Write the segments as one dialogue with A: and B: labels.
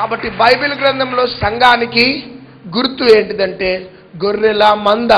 A: కాబట్టి బైబిల్ గ్రంథంలో సంఘానికి గుర్తు ఏంటిదంటే గొర్రెల మంద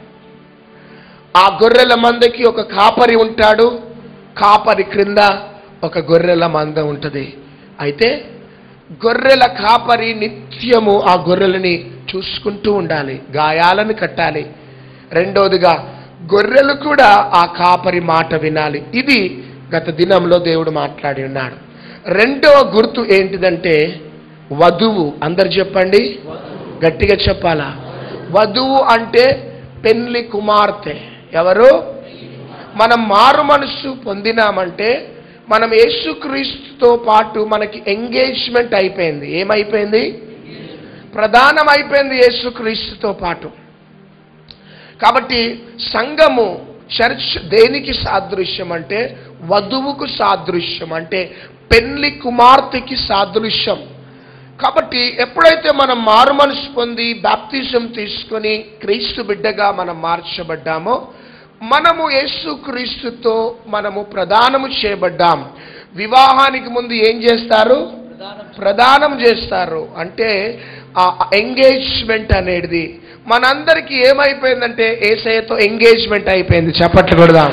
A: ఆ గొర్రెల మందకి ఒక కాపరి ఉంటాడు కాపరి క్రింద ఒక గొర్రెల మంద ఉంటుంది అయితే గొర్రెల కాపరి నిత్యము ఆ గొర్రెలని చూసుకుంటూ ఉండాలి గాయాలను కట్టాలి రెండోదిగా గొర్రెలు కూడా ఆ కాపరి మాట వినాలి ఇది గత దినంలో దేవుడు మాట్లాడి ఉన్నాడు రెండవ గుర్తు ఏంటిదంటే వధువు అందరు చెప్పండి గట్టిగా చెప్పాలా వధువు అంటే పెళ్లి కుమార్తె ఎవరు మనం మారు మనస్సు పొందినామంటే మనం యేసుక్రీస్తుతో పాటు మనకి ఎంగేజ్మెంట్ అయిపోయింది ఏమైపోయింది ప్రధానం అయిపోయింది యేసుక్రీస్తుతో పాటు కాబట్టి సంఘము చర్చ్ దేనికి సాదృశ్యం అంటే వధువుకు సాదృశ్యం అంటే పెళ్లి కుమార్తెకి సాదృశ్యం కాబట్టి ఎప్పుడైతే మనం మారు మనసు పొంది బాప్తిజం తీసుకొని క్రీస్తు బిడ్డగా మనం మార్చబడ్డామో మనము యేసు క్రీస్తుతో మనము ప్రదానము చేయబడ్డాం వివాహానికి ముందు ఏం చేస్తారు ప్రదానం చేస్తారు అంటే ఆ ఎంగేజ్మెంట్ అనేది మనందరికీ ఏమైపోయిందంటే ఏసయ్యతో ఎంగేజ్మెంట్ అయిపోయింది చెప్పట్లు కొడదాం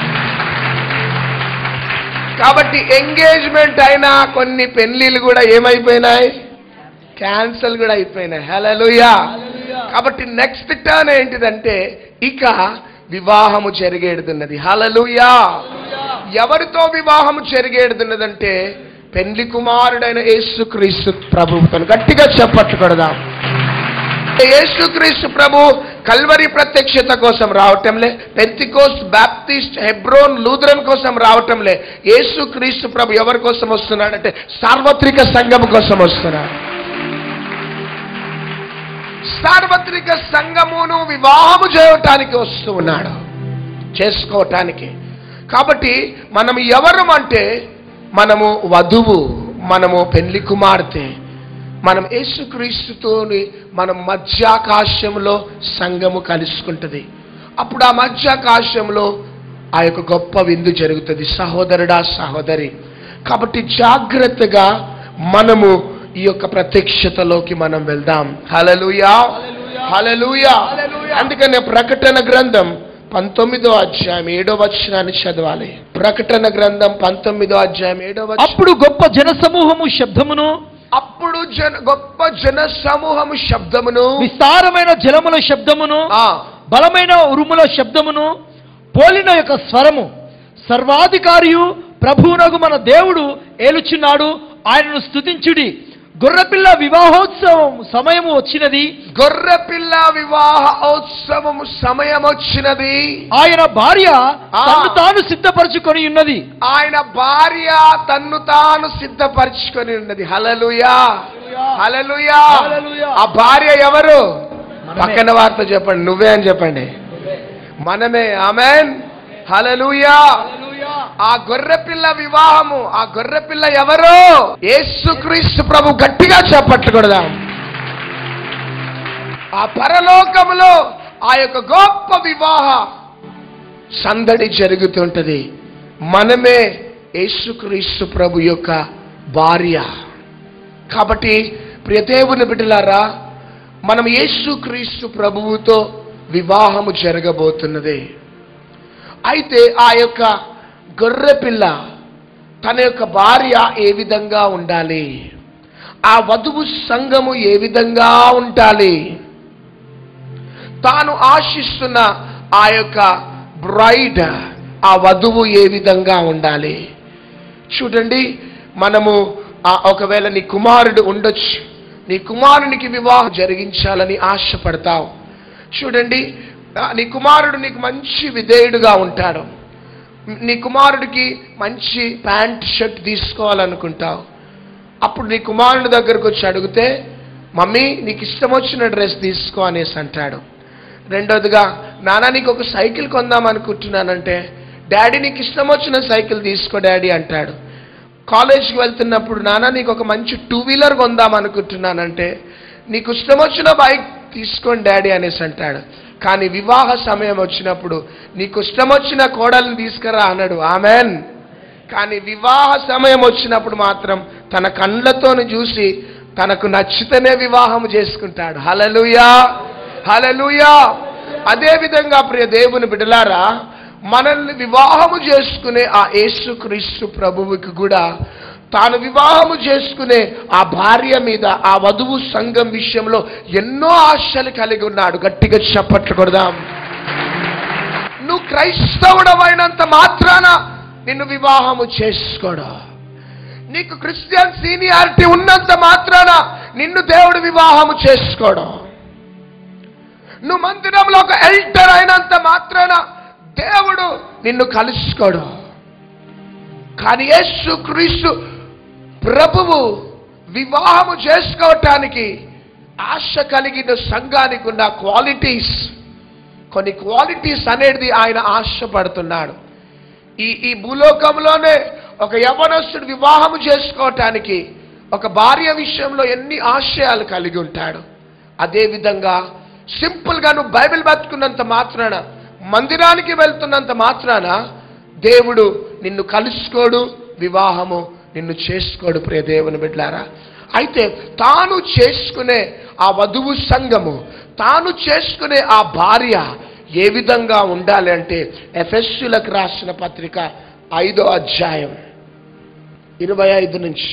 A: కాబట్టి ఎంగేజ్మెంట్ అయిన కొన్ని పెళ్లిళ్ళు కూడా ఏమైపోయినాయి క్యాన్సల్ కూడా అయిపోయినాయి హలలుయా కాబట్టి నెక్స్ట్ టర్న్ ఏంటిదంటే ఇక వివాహము జరిగేడుతున్నది హలలుయా ఎవరితో వివాహము జరిగేడుతున్నదంటే పెండ్లి కుమారుడైన యేసుక్రీస్తు ప్రభువుతో గట్టిగా చెప్పట్టు కొడదాం యేసుక్రీస్తు ప్రభు కల్వరి ప్రత్యక్షత కోసం రావటంలే పెంతికోస్ బాప్టిస్ట్ హెబ్రోన్ లూథరన్ కోసం రావటంలే యేసుక్రీస్తు ప్రభు ఎవరి కోసం వస్తున్నాడంటే సార్వత్రిక సంఘం కోసం వస్తున్నాడు సార్వత్రిక సంఘమును వివాహము చేయటానికి వస్తూ ఉన్నాడు చేసుకోవటానికి కాబట్టి మనం ఎవరు అంటే మనము వధువు మనము పెళ్లి కుమార్తె మనం యేసుక్రీస్తుతోని మనం మధ్యాకాశంలో సంఘము కలుసుకుంటుంది అప్పుడు ఆ మధ్యాకాశంలో ఆ యొక్క గొప్ప విందు జరుగుతుంది సహోదరుడా సహోదరి కాబట్టి జాగ్రత్తగా మనము ఈ యొక్క ప్రత్యక్షతలోకి మనం వెళ్దాం హలలుయా హలలుయా అందుకనే ప్రకటన గ్రంథం పంతొమ్మిదో అధ్యాయం ఏడో వచనాన్ని చదవాలి ప్రకటన గ్రంథం పంతొమ్మిదో అధ్యాయం ఏడో వచనం
B: అప్పుడు గొప్ప జనసమూహము శబ్దమును
A: అప్పుడు జన గొప్ప జన సమూహము శబ్దమును
B: విస్తారమైన జలముల శబ్దమును
A: ఆ,
B: బలమైన ఉరుముల శబ్దమును పోలిన యొక్క స్వరము సర్వాధికారియు ప్రభువునగు మన దేవుడు ఏలుచున్నాడు ఆయనను స్తుతించుడి గొర్రెపిల్ల వివాహోత్సవం సమయము వచ్చినది
A: గొర్రె పిల్ల వివాహ ఉత్సవము సమయం వచ్చినది
B: ఆయన భార్య
A: ఆ.
B: తన్ను తాను సిద్ధపరచుకొని ఉన్నది
A: ఆయన భార్య తన్ను తాను సిద్ధపరచుకొని ఉన్నది హలలుయా హలలుయా
B: హల్లెలూయా.
A: ఆ భార్య ఎవరు
B: మనమే.
A: పక్కన వారితో చెప్పండి నువ్వే అని చెప్పండి మనమే ఆమెన్ హలలుయా ఆ గొర్రెపిల్ల వివాహము ఆ గొర్రెపిల్ల ఎవరు యేసుక్రీస్తు ప్రభు గట్టిగా చెప్పట్లు కొడదాం ఆ పరలోకములో ఆ యొక్క గొప్ప వివాహ సందడి జరుగుతుంటది మనమే యేసుక్రీస్తు ప్రభు యొక్క భార్య కాబట్టి ప్రియదేవుని బిడ్డలారా మనం యేసుక్రీస్తు ప్రభువుతో వివాహము జరగబోతున్నది అయితే ఆ యొక్క గొర్రె పిల్ల తన యొక్క భార్య ఏ విధంగా ఉండాలి ఆ వధువు సంఘము ఏ విధంగా ఉండాలి తాను ఆశిస్తున్న ఆ యొక్క బ్రైడ్ ఆ వధువు ఏ విధంగా ఉండాలి చూడండి మనము ఆ ఒకవేళ నీ కుమారుడు ఉండొచ్చు నీ కుమారునికి వివాహం జరిగించాలని ఆశపడతావు చూడండి ఆ, నీ కుమారుడు నీకు మంచి విధేయుడుగా ఉంటాడు నీ కుమారుడికి మంచి ప్యాంట్ షర్ట్ తీసుకోవాలనుకుంటావు అప్పుడు నీ కుమారుడి దగ్గరకు వచ్చి అడిగితే మమ్మీ నీకు ఇష్టం వచ్చిన డ్రెస్ తీసుకో అనేసి అంటాడు రెండోదిగా నాన్న నీకు ఒక సైకిల్ కొందాం అనుకుంటున్నానంటే డాడీ నీకు ఇష్టం వచ్చిన సైకిల్ తీసుకో డాడీ అంటాడు కాలేజ్కి వెళ్తున్నప్పుడు నాన్న నీకు ఒక మంచి టూ వీలర్ కొందాం అనుకుంటున్నానంటే నీకు ఇష్టం వచ్చిన బైక్ తీసుకోండి డాడీ అనేసి అంటాడు కానీ వివాహ సమయం వచ్చినప్పుడు నీకు ఇష్టం వచ్చిన కోడల్ని తీసుకురా అన్నాడు ఆమెన్ కానీ వివాహ సమయం వచ్చినప్పుడు మాత్రం తన కళ్ళతోని చూసి తనకు నచ్చితేనే వివాహం చేసుకుంటాడు హలలుయా హలలుయా అదే విధంగా ప్రియ దేవుని బిడలారా మనల్ని వివాహము చేసుకునే ఆ యేసుక్రీస్తు ప్రభువుకి కూడా తాను వివాహము చేసుకునే ఆ భార్య మీద ఆ వధువు సంఘం విషయంలో ఎన్నో ఆశలు కలిగి ఉన్నాడు గట్టిగా చప్పట్లు కొడదాం నువ్వు క్రైస్తవుడమైనంత మాత్రాన నిన్ను వివాహము చేసుకోడు నీకు క్రిస్టియన్ సీనియారిటీ ఉన్నంత మాత్రాన నిన్ను దేవుడు వివాహము చేసుకోవడం నువ్వు మందిరంలో ఒక ఎల్టర్ అయినంత మాత్రాన దేవుడు నిన్ను కలుసుకోడు కానీ యేసు క్రీస్తు ప్రభువు వివాహము చేసుకోవటానికి ఆశ కలిగిన సంఘానికి ఉన్న క్వాలిటీస్ కొన్ని క్వాలిటీస్ అనేది ఆయన ఆశపడుతున్నాడు ఈ ఈ భూలోకంలోనే ఒక యవనస్తుడు వివాహము చేసుకోవటానికి ఒక భార్య విషయంలో ఎన్ని ఆశయాలు కలిగి ఉంటాడు అదేవిధంగా సింపుల్గా నువ్వు బైబిల్ బతుకున్నంత మాత్రాన మందిరానికి వెళ్తున్నంత మాత్రాన దేవుడు నిన్ను కలుసుకోడు వివాహము నిన్ను చేసుకోడు ప్రియ దేవుని బిడ్లారా అయితే తాను చేసుకునే ఆ వధువు సంఘము తాను చేసుకునే ఆ భార్య ఏ విధంగా ఉండాలి అంటే ఎఫెస్సులకు రాసిన పత్రిక ఐదో అధ్యాయం ఇరవై ఐదు నుంచి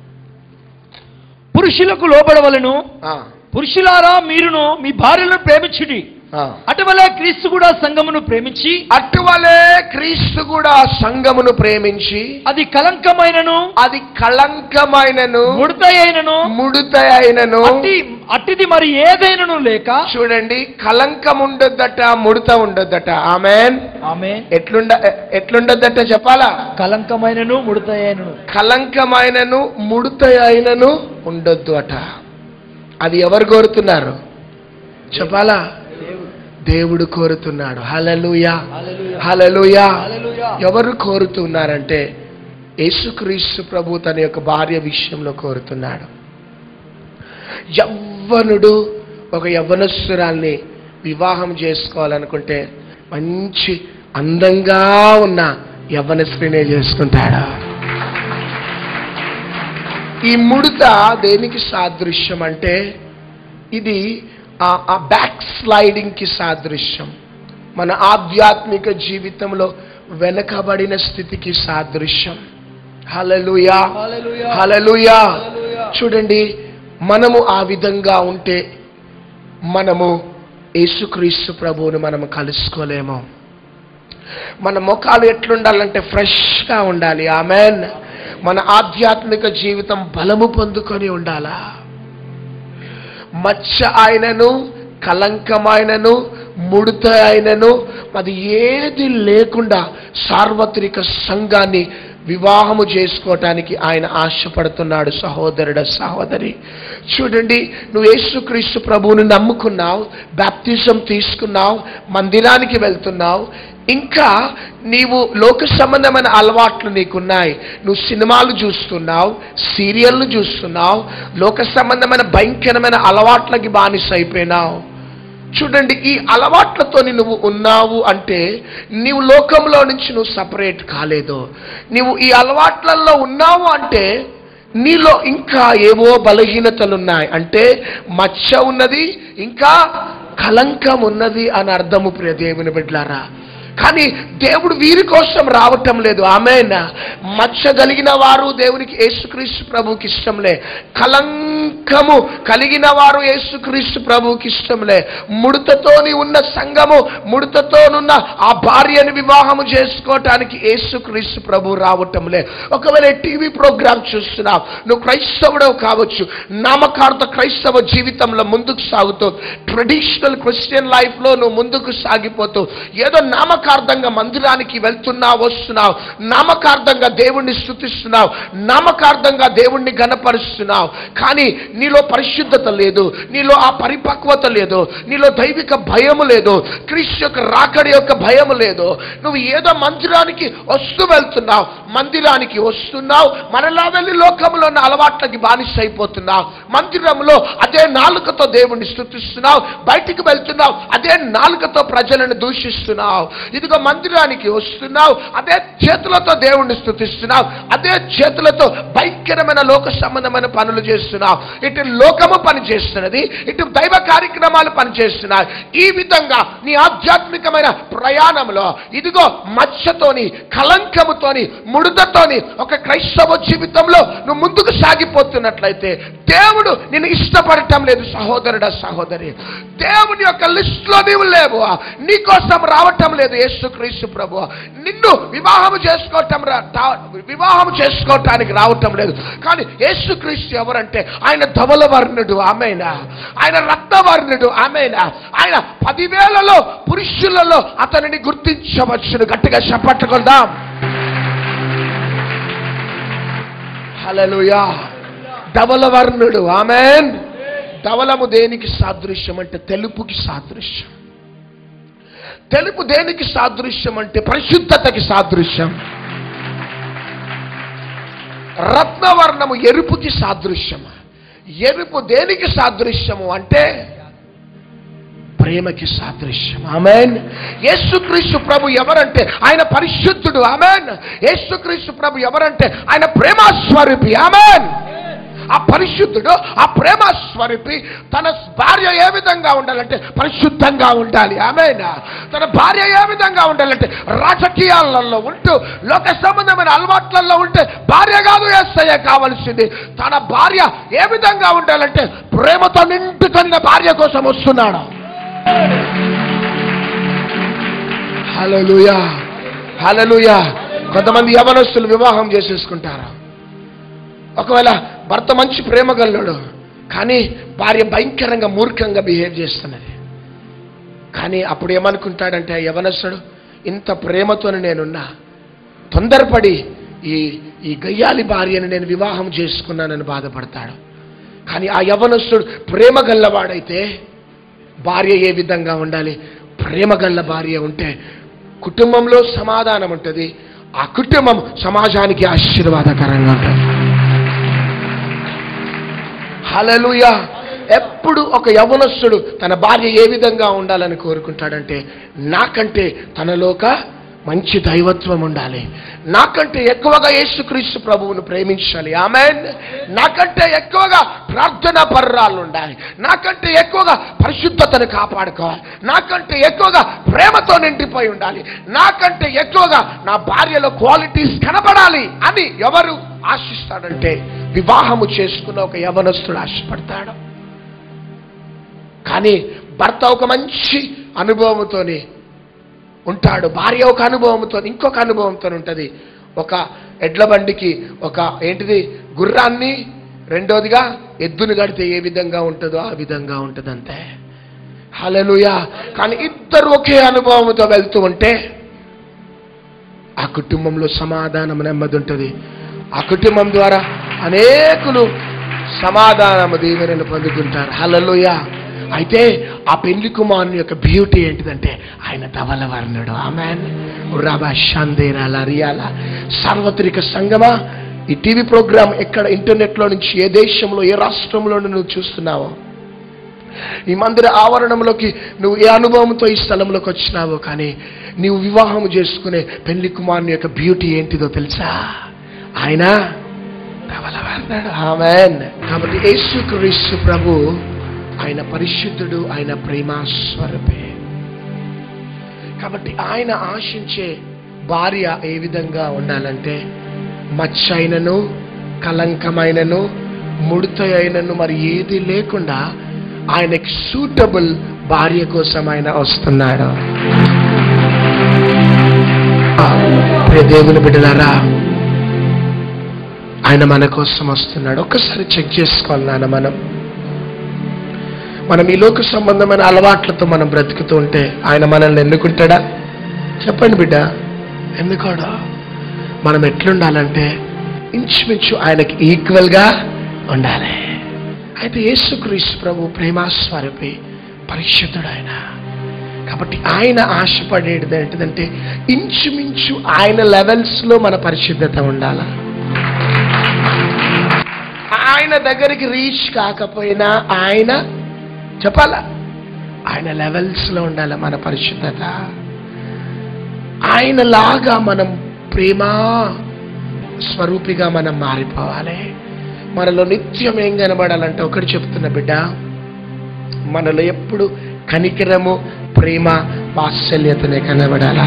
B: పురుషులకు లోబడవలను
A: ఆ,
B: పురుషులారా మీరును మీ భార్యలను ప్రేమించుడి
A: ఆ.
B: అటువలే క్రీస్తు కూడా సంఘమును ప్రేమించి
A: అటువలే క్రీస్తు కూడా సంఘమును ప్రేమించి
B: అది కలంకమైనను
A: అది కళంకమైనను
B: ముడత అయినను
A: ముడత అయినను
B: అట్టి అట్టిది మరి ఏదైనను లేక
A: చూడండి కలంకం ఉండొద్దట ముడత ఉండొద్దట ఆమెన్
B: ఆమె
A: ఎట్లుండ ఎట్లుండొద్దట చెప్పాలా
B: కలంకమైనను ముడత అయినను
A: కలంకమైనను ముడత అయినను ఉండొద్దు అట అది ఎవరు కోరుతున్నారు చెప్పాలా దేవుడు కోరుతున్నాడు హలలుయా హలలుయా ఎవరు కోరుతున్నారంటే యేసుక్రీస్తు ప్రభు తన యొక్క భార్య విషయంలో కోరుతున్నాడు యవ్వనుడు ఒక యవ్వనస్తురాల్ని వివాహం చేసుకోవాలనుకుంటే మంచి అందంగా ఉన్న యవ్వన స్త్రీనే చేసుకుంటాడు ఈ ముడత దేనికి సాదృశ్యం అంటే ఇది ఆ బ్యాక్ స్లైడింగ్కి సాదృశ్యం మన ఆధ్యాత్మిక జీవితంలో వెనకబడిన స్థితికి సాదృశ్యం హలలుయా హలలుయా చూడండి మనము ఆ విధంగా ఉంటే మనము యేసుక్రీస్తు ప్రభువును మనము కలుసుకోలేము మన ముఖాలు ఎట్లుండాలంటే ఫ్రెష్గా ఉండాలి ఆమెన్ మన ఆధ్యాత్మిక జీవితం బలము పొందుకొని ఉండాలా మచ్చ ఆయనను కలంకమైనను ముడత అయినను అది ఏది లేకుండా సార్వత్రిక సంఘాన్ని వివాహము చేసుకోవటానికి ఆయన ఆశపడుతున్నాడు సహోదరుడ సహోదరి చూడండి నువ్వు యేసుక్రీస్తు ప్రభువుని నమ్ముకున్నావు బాప్తిజం తీసుకున్నావు మందిరానికి వెళ్తున్నావు ఇంకా నీవు లోక సంబంధమైన అలవాట్లు నీకున్నాయి నువ్వు సినిమాలు చూస్తున్నావు సీరియళ్ళు చూస్తున్నావు లోక సంబంధమైన భయంకరమైన అలవాట్లకి బానిస అయిపోయినావు చూడండి ఈ అలవాట్లతో నువ్వు ఉన్నావు అంటే నీవు లోకంలో నుంచి నువ్వు సపరేట్ కాలేదు నీవు ఈ అలవాట్లలో ఉన్నావు అంటే నీలో ఇంకా ఏవో బలహీనతలు ఉన్నాయి అంటే మచ్చ ఉన్నది ఇంకా కలంకం ఉన్నది అని అర్థము ప్రియ దేవుని బిడ్లారా కానీ దేవుడు వీరి కోసం రావటం లేదు ఆమె మచ్చ కలిగిన వారు దేవునికి యేసుక్రీస్తు ప్రభుకి ఇష్టంలే కలంకము కలిగిన వారు యేసుక్రీస్తు ప్రభుకి ఇష్టంలే ముడతతోని ఉన్న సంఘము ముడతతోనున్న ఆ భార్యని వివాహము చేసుకోవటానికి యేసుక్రీస్తు ప్రభు రావటంలే ఒకవేళ టీవీ ప్రోగ్రామ్ చూస్తున్నావు నువ్వు క్రైస్తవుడవు కావచ్చు నామకార్థ క్రైస్తవ జీవితంలో ముందుకు సాగుతూ ట్రెడిషనల్ క్రిస్టియన్ లైఫ్లో నువ్వు ముందుకు సాగిపోతూ ఏదో నామకార్థంగా మందిరానికి వెళ్తున్నావు వస్తున్నావు నామకార్థంగా దేవుణ్ణి స్థుతిస్తున్నావు నామకార్థంగా దేవుణ్ణి గనపరుస్తున్నావు కానీ నీలో పరిశుద్ధత లేదు నీలో ఆ పరిపక్వత లేదు నీలో దైవిక భయము లేదు క్రీస్తు యొక్క రాకడి యొక్క భయము లేదు నువ్వు ఏదో మందిరానికి వస్తూ వెళ్తున్నావు మందిరానికి వస్తున్నావు మరలా వెళ్ళి లోకంలో ఉన్న అలవాట్లకి బానిస అయిపోతున్నావు మందిరంలో అదే నాలుకతో దేవుణ్ణి స్థుతిస్తున్నావు బయటికి వెళ్తున్నావు అదే నాలుకతో ప్రజలను దూషిస్తున్నావు ఇదిగో మందిరానికి వస్తున్నావు అదే చేతులతో దేవుణ్ణి స్థుతిస్తున్నావు అదే చేతులతో భయంకరమైన లోక సంబంధమైన పనులు చేస్తున్నావు ఇటు లోకము పని చేస్తున్నది ఇటు దైవ కార్యక్రమాలు పనిచేస్తున్నాయి ఈ విధంగా నీ ఆధ్యాత్మికమైన ప్రయాణంలో ఇదిగో మచ్చతోని కలంకముతోని ముడతతోని ఒక క్రైస్తవ జీవితంలో నువ్వు ముందుకు సాగిపోతున్నట్లయితే దేవుడు నిన్ను ఇష్టపడటం లేదు సహోదరుడ సహోదరి దేవుని యొక్క లిస్టులో నీవు లేవు నీకోసం రావటం లేదు యేసుక్రీస్తు ప్రభు నిన్ను వివాహం చేసుకోవటం రా- తా- వివాహం చేసుకోవటానికి రావటం లేదు కానీ యేసుక్రీస్తు ఎవరంటే ఆయన ధవల వర్ణుడు ఆమెనా ఆయన రక్తవర్ణుడు ఆమెనా ఆయన పదివేలలో పురుషులలో అతనిని గుర్తించవచ్చును గట్టిగా చెప్పట్టుకుందాం హల్లెలూయా ధవల వర్ణుడు ఆమెన్ ధవలము దేనికి సాదృశ్యం అంటే తెలుపుకి సాదృశ్యం తెలుపు దేనికి సాదృశ్యం అంటే పరిశుద్ధతకి సాదృశ్యం రత్నవర్ణము ఎరుపుకి సాదృశ్యం ఎరుపు దేనికి సాదృశ్యము అంటే ప్రేమకి సాదృశ్యం ఆమెన్ యేసుక్రీస్తు ప్రభు ఎవరంటే ఆయన పరిశుద్ధుడు ఆమెన్ యేసుక్రీస్తు ప్రభు ఎవరంటే ఆయన ప్రేమస్వరూపి ఆమెన్ ఆ పరిశుద్ధుడు ఆ ప్రేమ స్వరూపి తన భార్య ఏ విధంగా ఉండాలంటే పరిశుద్ధంగా ఉండాలి ఆమె తన భార్య ఏ విధంగా ఉండాలంటే రాజకీయాలలో ఉంటూ లోక సంబంధమైన అలవాట్లలో ఉంటే భార్య కాదు ఏసయ్య కావలసింది తన భార్య ఏ విధంగా ఉండాలంటే ప్రేమతో నిండుకొనిన భార్య కోసం వస్తున్నాడు హల్లెలూయా హల్లెలూయా కొంతమంది యవనస్తులు వివాహం చేసేసుకుంటారు ఒకవేళ భర్త మంచి ప్రేమ గల్లాడు కానీ భార్య భయంకరంగా మూర్ఖంగా బిహేవ్ చేస్తున్నది కానీ అప్పుడు ఏమనుకుంటాడంటే ఆ యవనస్తుడు ఇంత ప్రేమతోని నేనున్నా తొందరపడి ఈ ఈ గయ్యాలి భార్యను నేను వివాహం చేసుకున్నానని బాధపడతాడు కానీ ఆ యవనస్తుడు ప్రేమ గల్లవాడైతే భార్య ఏ విధంగా ఉండాలి ప్రేమ గల్ల భార్య ఉంటే కుటుంబంలో సమాధానం ఉంటుంది ఆ కుటుంబం సమాజానికి ఆశీర్వాదకరంగా ఉంటుంది హలలుయ ఎప్పుడు ఒక యవనస్తుడు తన భార్య ఏ విధంగా ఉండాలని కోరుకుంటాడంటే నాకంటే తనలోక మంచి దైవత్వం ఉండాలి నాకంటే ఎక్కువగా యేసుక్రీస్తు ప్రభువును ప్రేమించాలి ఆమె నాకంటే ఎక్కువగా ప్రార్థన పర్రాలు ఉండాలి నాకంటే ఎక్కువగా పరిశుద్ధతను కాపాడుకోవాలి నాకంటే ఎక్కువగా ప్రేమతో నిండిపోయి ఉండాలి నాకంటే ఎక్కువగా నా భార్యలో క్వాలిటీస్ కనబడాలి అని ఎవరు ఆశిస్తాడంటే వివాహము చేసుకున్న ఒక యవనస్తుడు ఆశపడతాడు కానీ భర్త ఒక మంచి అనుభవంతోని ఉంటాడు భార్య ఒక అనుభవంతో ఇంకొక అనుభవంతో ఉంటుంది ఒక ఎడ్ల బండికి ఒక ఏంటిది గుర్రాన్ని రెండోదిగా ఎద్దును కడితే ఏ విధంగా ఉంటుందో ఆ విధంగా ఉంటుంది అంతే హలలుయా కానీ ఇద్దరు ఒకే అనుభవంతో వెళ్తూ ఉంటే ఆ కుటుంబంలో సమాధానం నెమ్మది ఉంటుంది ఆ కుటుంబం ద్వారా అనేకులు సమాధానము దీవెనలు పొందుకుంటారు హలలుయ అయితే ఆ పెళ్లి కుమారుని యొక్క బ్యూటీ ఏంటిదంటే ఆయన ధవల వర్ణుడు ఆమెన్ ఉరాబా షందేరాల రియాల సార్వత్రిక సంగమా ఈ టీవీ ప్రోగ్రామ్ ఎక్కడ ఇంటర్నెట్లో నుంచి ఏ దేశంలో ఏ రాష్ట్రంలో నువ్వు చూస్తున్నావో ఈ మందిర ఆవరణంలోకి నువ్వు ఏ అనుభవంతో ఈ స్థలంలోకి వచ్చినావో కానీ నీవు వివాహం చేసుకునే పెళ్లి కుమారుని యొక్క బ్యూటీ ఏంటిదో తెలుసా ఆయన ధవలవర్ణుడు ఆమెన్ కాబట్టి యేసుక్రీస్తు ప్రభు ఆయన పరిశుద్ధుడు ఆయన ప్రేమాస్వరూపే కాబట్టి ఆయన ఆశించే భార్య ఏ విధంగా ఉండాలంటే మచ్చైనను కలంకమైనను ముడత అయినను మరి ఏది లేకుండా ఆయనకి సూటబుల్ భార్య కోసం ఆయన వస్తున్నాడు ఆ, ప్రియ దేవుని బిడ్డలారా ఆయన మన కోసం వస్తున్నాడు ఒక్కసారి చెక్ చేసుకోవాలి నాన్న మనం మనం ఈ లోక సంబంధమైన అలవాట్లతో మనం బ్రతుకుతూ ఉంటే ఆయన మనల్ని ఎన్నుకుంటాడా చెప్పండి బిడ్డ ఎందుకోడా మనం ఎట్లుండాలంటే ఇంచుమించు ఆయనకి ఈక్వల్గా ఉండాలి అయితే యేసుక్రీస్తు ప్రభు ప్రేమాస్వరూపి పరిశుద్ధుడు ఆయన కాబట్టి ఆయన ఆశపడేది ఏంటిదంటే ఇంచుమించు ఆయన లెవెల్స్లో మన పరిశుద్ధత ఉండాలా ఆయన దగ్గరికి రీచ్ కాకపోయినా ఆయన చెప్పాలా ఆయన లెవెల్స్లో ఉండాలి మన పరిశుద్ధత ఆయనలాగా మనం ప్రేమ స్వరూపిగా మనం మారిపోవాలి మనలో నిత్యం ఏం కనబడాలంటే ఒకటి చెప్తున్న బిడ్డ మనలో ఎప్పుడు కనికరము ప్రేమ వాత్సల్యతనే కనబడాలా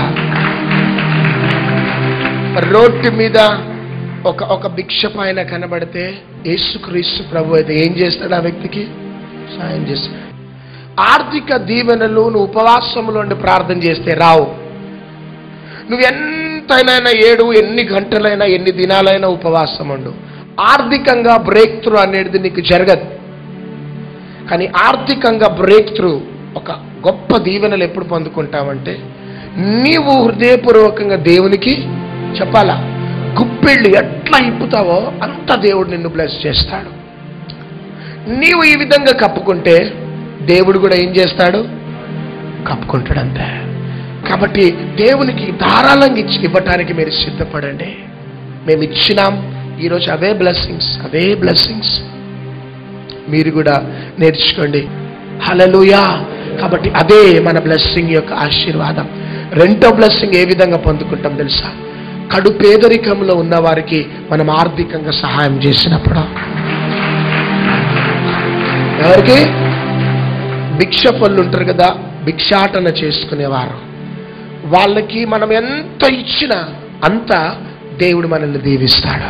A: రోడ్డు మీద ఒక ఒక భిక్ష పైన కనబడితే యేసుక్రీస్తు ప్రభు అయితే ఏం చేస్తాడు ఆ వ్యక్తికి సాయం చేస్తాడు ఆర్థిక దీవెనలు నువ్వు ఉపవాసంలో ఉండి ప్రార్థన చేస్తే రావు నువ్వు ఎంతైనా ఏడు ఎన్ని గంటలైనా ఎన్ని దినాలైనా ఉపవాసం ఉండు ఆర్థికంగా బ్రేక్ త్రూ అనేది నీకు జరగదు కానీ ఆర్థికంగా బ్రేక్ త్రూ ఒక గొప్ప దీవెనలు ఎప్పుడు పొందుకుంటావంటే నీవు హృదయపూర్వకంగా దేవునికి చెప్పాలా గుప్పెళ్ళు ఎట్లా ఇప్పుతావో అంత దేవుడు నిన్ను బ్లెస్ చేస్తాడు నీవు ఈ విధంగా కప్పుకుంటే దేవుడు కూడా ఏం చేస్తాడు కప్పుకుంటాడు అంతే కాబట్టి దేవునికి ధారాళంగా ఇచ్చి ఇవ్వటానికి మీరు సిద్ధపడండి మేము ఇచ్చినాం ఈరోజు అవే బ్లెస్సింగ్స్ అవే బ్లెస్సింగ్స్ మీరు కూడా నేర్చుకోండి హలలుయా కాబట్టి అదే మన బ్లెస్సింగ్ యొక్క ఆశీర్వాదం రెండో బ్లెస్సింగ్ ఏ విధంగా పొందుకుంటాం తెలుసా కడు పేదరికంలో ఉన్న వారికి మనం ఆర్థికంగా సహాయం చేసినప్పుడు ఎవరికి భిక్ష పళ్ళు ఉంటారు కదా భిక్షాటన చేసుకునేవారు వాళ్ళకి మనం ఎంత ఇచ్చినా అంత దేవుడు మనల్ని దీవిస్తాడు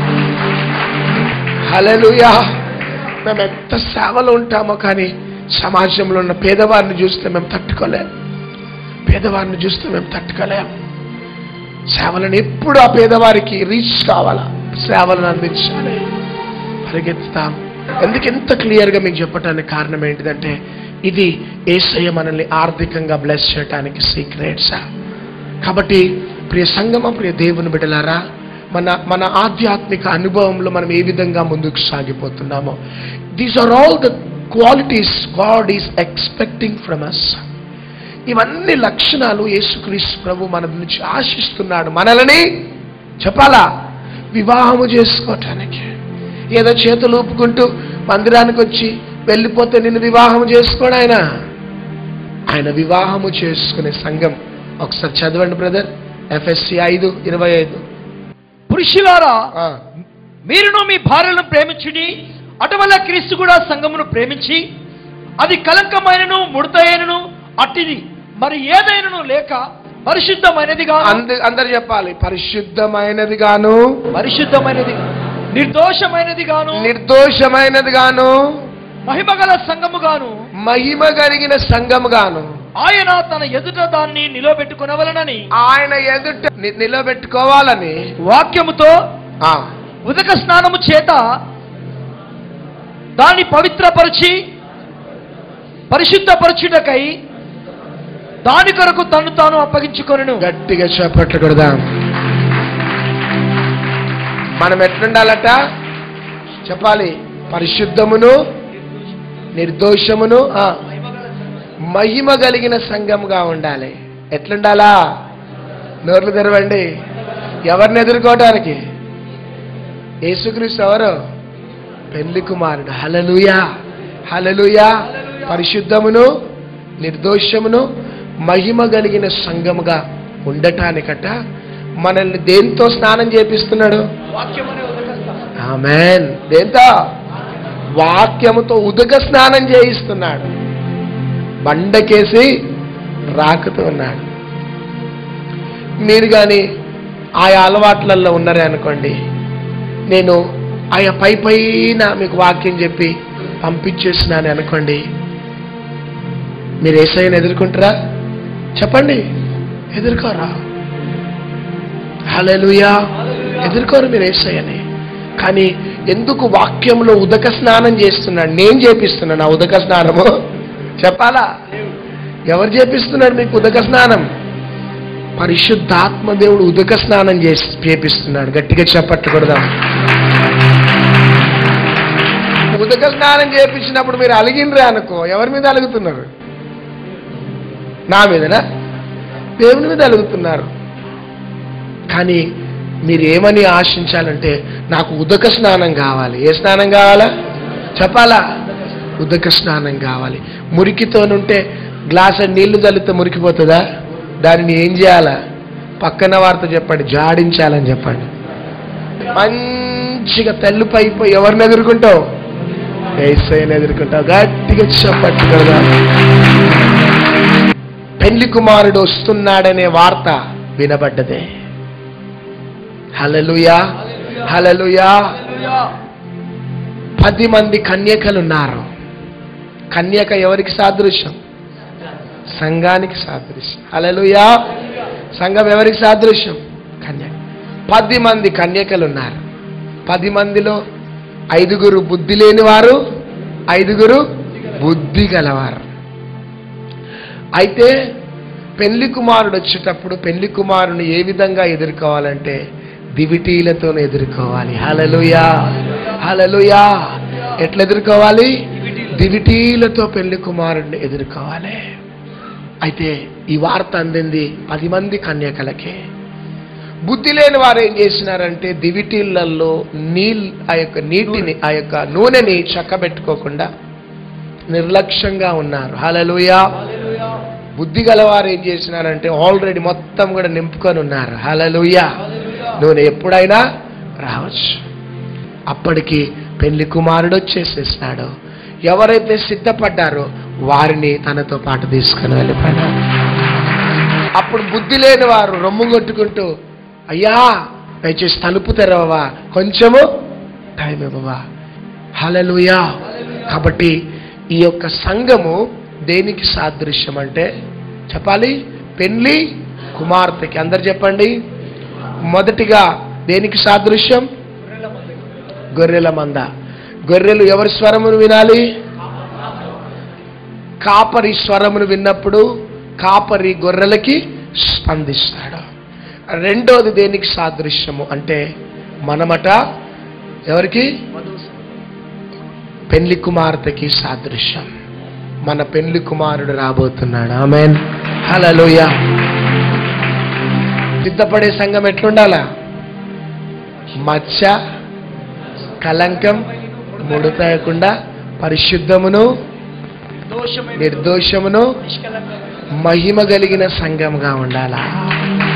A: హలలుయా మేము ఎంత సేవలో ఉంటామో కానీ సమాజంలో ఉన్న పేదవారిని చూస్తే మేము తట్టుకోలేం పేదవారిని చూస్తే మేము తట్టుకోలేం సేవలను ఎప్పుడు ఆ పేదవారికి రీచ్ కావాలా సేవలను అందించాలి పరిగెత్తుతాం ఎందుకు ఎంత క్లియర్గా మీకు చెప్పడానికి కారణం ఏంటిదంటే ఇది ఏసయ్య మనల్ని ఆర్థికంగా బ్లెస్ చేయడానికి సీక్రెట్సా కాబట్టి ప్రియ సంగమ ప్రియ దేవుని బిడ్డలారా మన మన ఆధ్యాత్మిక అనుభవంలో మనం ఏ విధంగా ముందుకు సాగిపోతున్నామో these are all the qualities God is expecting from us ఇవన్నీ లక్షణాలు యేసుక్రీస్తు ప్రభు మన నుంచి ఆశిస్తున్నాడు మనల్ని చెప్పాలా వివాహము చేసుకోవటానికి ఏదో చేతులు ఊపుకుంటూ మందిరానికి వచ్చి వెళ్ళిపోతే నిన్ను వివాహము చేసుకోడు ఆయన ఆయన వివాహము చేసుకునే సంఘం ఒకసారి చదవండి బ్రదర్ ఎఫ్ఎస్సి ఐదు ఇరవై ఐదు
B: పురుషులారా మీరును మీ భార్యలను ప్రేమించుడి అటువల్ల క్రీస్తు కూడా సంఘమును ప్రేమించి అది కలంకమైనను ముడతైనను అట్టిది మరి ఏదైనను లేక పరిశుద్ధమైనది గాను
A: అంద అందరు చెప్పాలి పరిశుద్ధమైనది గాను
B: పరిశుద్ధమైనది నిర్దోషమైనది గాను
A: నిర్దోషమైనది గాను
B: మహిమగల సంఘము గాను
A: మహిమ కలిగిన సంఘం గాను
B: ఆయన తన ఎదుట దాన్ని నిలబెట్టుకునవలనని
A: ఆయన ఎదుట ని- నిలబెట్టుకోవాలని
B: వాక్యముతో
A: ఆ,
B: ఉదక స్నానము చేత దాన్ని పవిత్రపరిచి పరిశుద్ధపరచుటకై దాని కొరకు తను తాను అప్పగించుకొనను
A: గట్టిగా చేపట్లు కొడదాం మనం ఎట్లుండాలట చెప్పాలి పరిశుద్ధమును నిర్దోషమును ఆ, మహిమ కలిగిన సంఘంగా ఉండాలి ఎట్లుండాలా నోర్లు తెరవండి ఎవరిని ఎదుర్కోవటానికి యేసుక్రీస్తు ఎవరు పెళ్లి కుమారుడు హలలుయా హలలుయా పరిశుద్ధమును నిర్దోషమును మహిమ కలిగిన సంఘముగా ఉండటానికట మనల్ని దేంతో స్నానం చేపిస్తున్నాడు ఆమెన్ దేంతో వాక్యముతో ఉదక స్నానం చేయిస్తున్నాడు బండకేసి రాకుతూ ఉన్నాడు మీరు కానీ ఆయా అలవాట్లలో ఉన్నారే అనుకోండి నేను ఆయా పై పైన మీకు వాక్యం చెప్పి పంపించేసినాను అనుకోండి మీరు ఏసైని ఎదుర్కొంటారా చెప్పండి ఎదుర్కోరా హల్లెలూయా ఎదుర్కోరు మీరు ఏసయ్యని కానీ ఎందుకు వాక్యంలో ఉదక స్నానం చేస్తున్నాడు నేను చేపిస్తున్నాను ఆ ఉదక స్నానము చెప్పాలా ఎవరు చేపిస్తున్నారు మీకు ఉదక స్నానం పరిశుద్ధాత్మ దేవుడు ఉదక స్నానం చేసి చేపిస్తున్నాడు గట్టిగా చెప్పట్టు కొడదాం ఉదక స్నానం చేపించినప్పుడు మీరు అలిగినరే అనుకో ఎవరి మీద అలుగుతున్నారు నా మీదనా దేవుని మీద అలుగుతున్నారు కానీ మీరు ఏమని ఆశించాలంటే నాకు ఉదక స్నానం కావాలి ఏ స్నానం కావాలా చెప్పాలా ఉదక స్నానం కావాలి మురికితోనుంటే గ్లాస్ నీళ్లు చల్లితే మురికిపోతుందా దానిని ఏం చేయాలా పక్కన వారితో చెప్పండి జాడించాలని చెప్పండి మంచిగా తెల్లుపైపోయి ఎవరిని ఎదుర్కొంటావు ఏసైని ఎదుర్కొంటావు గట్టిగా చెప్పట్టు కదా పెళ్లి కుమారుడు వస్తున్నాడనే వార్త వినబడ్డదే హలలుయా హలలుయా పది మంది కన్యకలున్నారు కన్యక ఎవరికి సాదృశ్యం సంఘానికి సాదృశ్యం హలలుయా సంఘం ఎవరికి సాదృశ్యం కన్యక పది మంది కన్యకలు ఉన్నారు పది మందిలో ఐదుగురు బుద్ధి లేని వారు ఐదుగురు బుద్ధి గలవారు అయితే పెళ్లి కుమారుడు వచ్చేటప్పుడు పెళ్లి కుమారుని ఏ విధంగా ఎదుర్కోవాలంటే దివిటీలతో ఎదుర్కోవాలి హలలుయా హలలుయా ఎట్లా ఎదుర్కోవాలి దివిటీలతో పెళ్లి కుమారుడిని ఎదుర్కోవాలి అయితే ఈ వార్త అందింది పది మంది కన్యకలకే బుద్ధి లేని వారు ఏం చేసినారంటే దివిటీలలో నీల్ ఆ యొక్క నీటిని ఆ యొక్క నూనెని చక్కబెట్టుకోకుండా నిర్లక్ష్యంగా ఉన్నారు హలలుయా బుద్ధి గలవారు ఏం చేసినారంటే ఆల్రెడీ మొత్తం కూడా నింపుకొని ఉన్నారు హలలుయా నూనె ఎప్పుడైనా రావచ్చు అప్పటికి పెళ్లి కుమారుడు వచ్చేసేసినాడు ఎవరైతే సిద్ధపడ్డారో వారిని తనతో పాటు తీసుకుని వెళ్ళిపోయాడు అప్పుడు బుద్ధి లేని వారు రొమ్ము కొట్టుకుంటూ అయ్యా దయచేసి తలుపు తెరవవా కొంచెము టైం ఇవ్వవా హలలుయా కాబట్టి ఈ యొక్క సంఘము దేనికి సాదృశ్యం అంటే చెప్పాలి పెళ్లి కుమార్తెకి అందరు చెప్పండి మొదటిగా దేనికి సాదృశ్యం గొర్రెల మంద గొర్రెలు ఎవరి స్వరమును వినాలి కాపరి స్వరమును విన్నప్పుడు కాపరి గొర్రెలకి స్పందిస్తాడు రెండోది దేనికి సాదృశ్యము అంటే మనమట ఎవరికి పెళ్లి కుమార్తెకి సాదృశ్యం మన పెళ్లి కుమారుడు రాబోతున్నాడు ఆమెన్ హలోయ సిద్ధపడే సంఘం ఎట్లుండాలా మచ్చ కలంకం ముడతయకుండా పరిశుద్ధమును నిర్దోషమును మహిమ కలిగిన సంఘంగా ఉండాలా